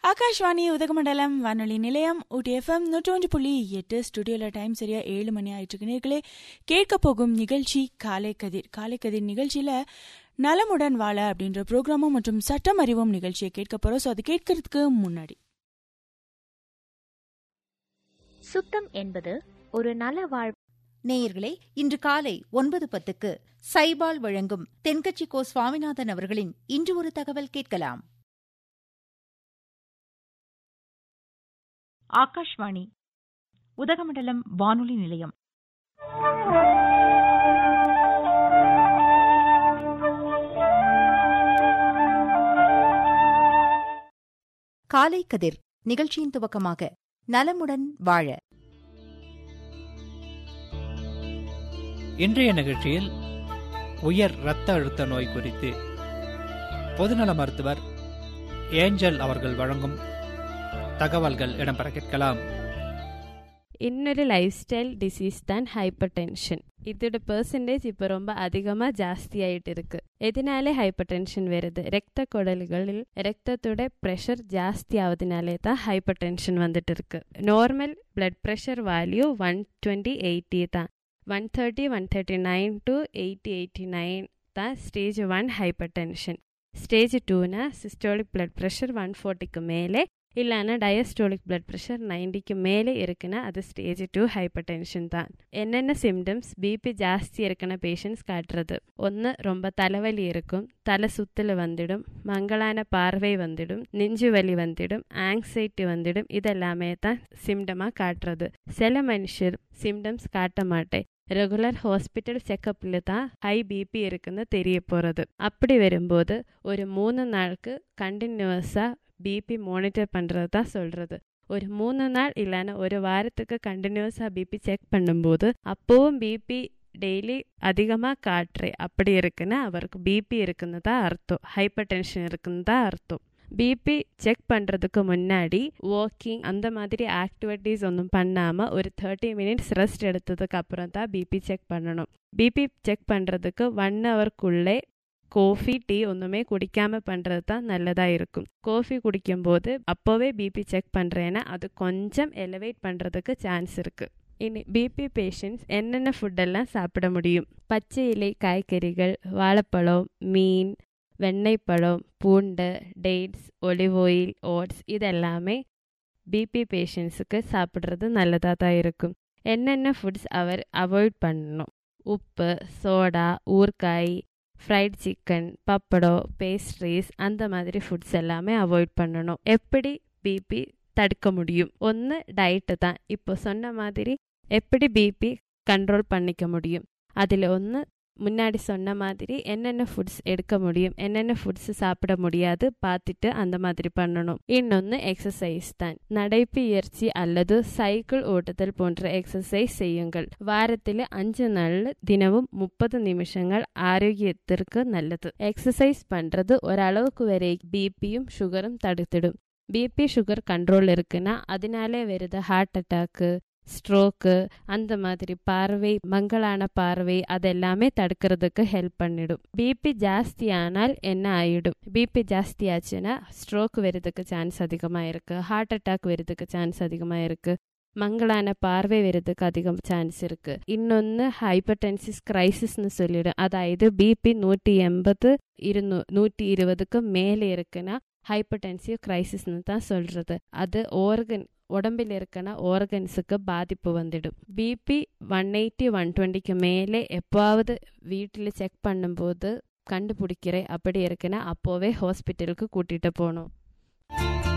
ஆகாஷ்வாணி உதகமண்டலம் வானொலி நிலையம் ஊட்டி எஃப்எம் நூற்றி புள்ளி எட்டு ஸ்டுடியோல டைம் சரியா ஏழு மணி ஆயிட்டு இருக்கு நேர்களே கேட்க போகும் நிகழ்ச்சி காலை கதிர் காலை கதிர் நிகழ்ச்சியில நலமுடன் வாழ அப்படின்ற ப்ரோக்ராமும் மற்றும் சட்டம் அறிவும் நிகழ்ச்சியை கேட்க போறோம் ஸோ அது கேட்கறதுக்கு முன்னாடி சுத்தம் என்பது ஒரு நல வாழ் நேயர்களே இன்று காலை ஒன்பது பத்துக்கு சைபால் வழங்கும் தென்கட்சி கோ சுவாமிநாதன் அவர்களின் இன்று ஒரு தகவல் கேட்கலாம் ஆகாஷ்வாணி உதகமண்டலம் வானொலி நிலையம் காலை கதிர் நிகழ்ச்சியின் துவக்கமாக நலமுடன் வாழ இன்றைய நிகழ்ச்சியில் உயர் இரத்த அழுத்த நோய் குறித்து பொதுநல மருத்துவர் ஏஞ்சல் அவர்கள் வழங்கும் தகவல்கள் இடம்பெற கேட்கலாம் இன்னொரு லைஃப் ஸ்டைல் டிசீஸ் தான் ஹைப்பர் டென்ஷன் இதோட பெர்சன்டேஜ் இப்போ ரொம்ப அதிகமாக ஜாஸ்தி ஆயிட்டு இருக்கு எதனாலே ஹைப்பர் டென்ஷன் வருது ரத்த குடல்களில் ரத்தத்தோட ப்ரெஷர் ஜாஸ்தி ஆகுதுனாலே தான் ஹைப்பர் டென்ஷன் வந்துட்டு இருக்கு normal blood pressure value one twenty eighty தான் one thirty one thirty nine to eighty eighty nine தான் stage one hypertension stage டூனா சிஸ்டோலிக் பிளட் ப்ரெஷர் ஒன் ஃபோர்ட்டிக்கு மேலே இல்லைன்னா டயஸ்டோலிக் பிளட் ப்ரெஷர் நைன்டிக்கு மேலே இருக்குன்னா அது ஸ்டேஜ் டூ ஹைப்பர் டென்ஷன் தான் என்னென்ன சிம்டம்ஸ் பிபி ஜாஸ்தி இருக்குன பேஷண்ட்ஸ் காட்டுறது ஒன்று ரொம்ப தலைவலி இருக்கும் தலை சுத்தல் வந்துடும் மங்களான பார்வை வந்துடும் நெஞ்சு வலி வந்துடும் ஆங்ஸைட்டி வந்துடும் இதெல்லாமே தான் சிம்டமாக காட்டுறது சில மனுஷர் சிம்டம்ஸ் காட்ட மாட்டேன் ரெகுலர் ஹாஸ்பிட்டல் செக்கப்பில் தான் ஹை பிபி இருக்குன்னு தெரிய போகிறது அப்படி வரும்போது ஒரு மூணு நாளுக்கு கண்டினியூஸாக பிபி மானிட்டர் பண்ணுறது தான் சொல்கிறது ஒரு மூணு நாள் இல்லைன்னா ஒரு வாரத்துக்கு கண்டினியூஸாக பிபி செக் பண்ணும்போது அப்போவும் பிபி டெய்லி அதிகமாக காட்டுறே அப்படி இருக்குன்னா அவருக்கு பிபி இருக்குன்னு தான் அர்த்தம் ஹைப்பர் டென்ஷன் இருக்குன்னு தான் அர்த்தம் பிபி செக் பண்ணுறதுக்கு முன்னாடி வாக்கிங் அந்த மாதிரி ஆக்டிவிட்டீஸ் ஒன்றும் பண்ணாமல் ஒரு தேர்ட்டி மினிட்ஸ் ரெஸ்ட் எடுத்ததுக்கு அப்புறம் தான் பிபி செக் பண்ணணும் பிபி செக் பண்ணுறதுக்கு ஒன் ஹவர்க்குள்ளே கோஃபி டீ ஒன்றுமே குடிக்காமல் பண்ணுறது தான் நல்லதாக இருக்கும் கோஃபி குடிக்கும்போது அப்போவே பிபி செக் பண்ணுறேன்னா அது கொஞ்சம் எலவேட் பண்ணுறதுக்கு சான்ஸ் இருக்குது இனி பிபி பேஷண்ட்ஸ் என்னென்ன ஃபுட்டெல்லாம் சாப்பிட முடியும் பச்சை இலை காய்கறிகள் வாழைப்பழம் மீன் வெண்ணெய் பழம் பூண்டு டேட்ஸ் ஒலிவ் ஆயில் ஓட்ஸ் இதெல்லாமே பிபி பேஷண்ட்ஸுக்கு சாப்பிட்றது நல்லதாக தான் இருக்கும் என்னென்ன ஃபுட்ஸ் அவர் அவாய்ட் பண்ணணும் உப்பு சோடா ஊறுகாய் ஃப்ரைட் சிக்கன் பப்படம் பேஸ்ட்ரீஸ் அந்த மாதிரி ஃபுட்ஸ் எல்லாமே அவாய்ட் பண்ணணும் எப்படி பிபி தடுக்க முடியும் ஒன்று டயட்டு தான் இப்போ சொன்ன மாதிரி எப்படி பிபி கண்ட்ரோல் பண்ணிக்க முடியும் அதில் ஒன்று முன்னாடி சொன்ன மாதிரி என்னென்ன ஃபுட்ஸ் எடுக்க முடியும் என்னென்ன ஃபுட்ஸ் சாப்பிட முடியாது பார்த்துட்டு அந்த மாதிரி பண்ணணும் இன்னொன்று எக்ஸசைஸ் தான் நடைப்பயிற்சி அல்லது சைக்கிள் ஓட்டுதல் போன்ற எக்ஸசைஸ் செய்யுங்கள் வாரத்தில் அஞ்சு நாள் தினமும் முப்பது நிமிஷங்கள் ஆரோக்கியத்திற்கு நல்லது எக்ஸசைஸ் பண்ணுறது ஓரளவுக்கு வரை பிபியும் சுகரும் தடுத்துடும் பிபி சுகர் கண்ட்ரோல் இருக்குன்னா அதனாலே வருது ஹார்ட் அட்டாக்கு ஸ்ட்ரோக்கு அந்த மாதிரி பார்வை மங்களான பார்வை அதெல்லாமே தடுக்கிறதுக்கு ஹெல்ப் பண்ணிடும் பிபி ஜாஸ்தி ஆனால் என்ன ஆயிடும் பிபி ஜாஸ்தி ஆச்சுன்னா ஸ்ட்ரோக் வரதுக்கு சான்ஸ் அதிகமாக இருக்கு ஹார்ட் அட்டாக் வரதுக்கு சான்ஸ் அதிகமாக இருக்கு மங்களான பார்வை வரதுக்கு அதிகம் சான்ஸ் இருக்கு இன்னொன்று ஹைப்பர் டென்சிஸ் கிரைசிஸ்னு சொல்லிடும் அதாவது பிபி நூற்றி எண்பது இருநூ நூற்றி இருபதுக்கு மேலே இருக்குன்னா ஹைப்பர் டென்சிவ் கிரைசிஸ்னு தான் சொல்றது அது ஓர்கன் உடம்பில் இருக்கன ஆர்கன்ஸுக்கு பாதிப்பு வந்துடும் பிபி ஒன் எயிட்டி ஒன் டுவெண்ட்டிக்கு மேலே எப்போவாவது வீட்டில் செக் பண்ணும்போது கண்டுபிடிக்கிறேன் அப்படி இருக்குன்னா அப்போவே ஹாஸ்பிட்டலுக்கு கூட்டிகிட்டு போகணும்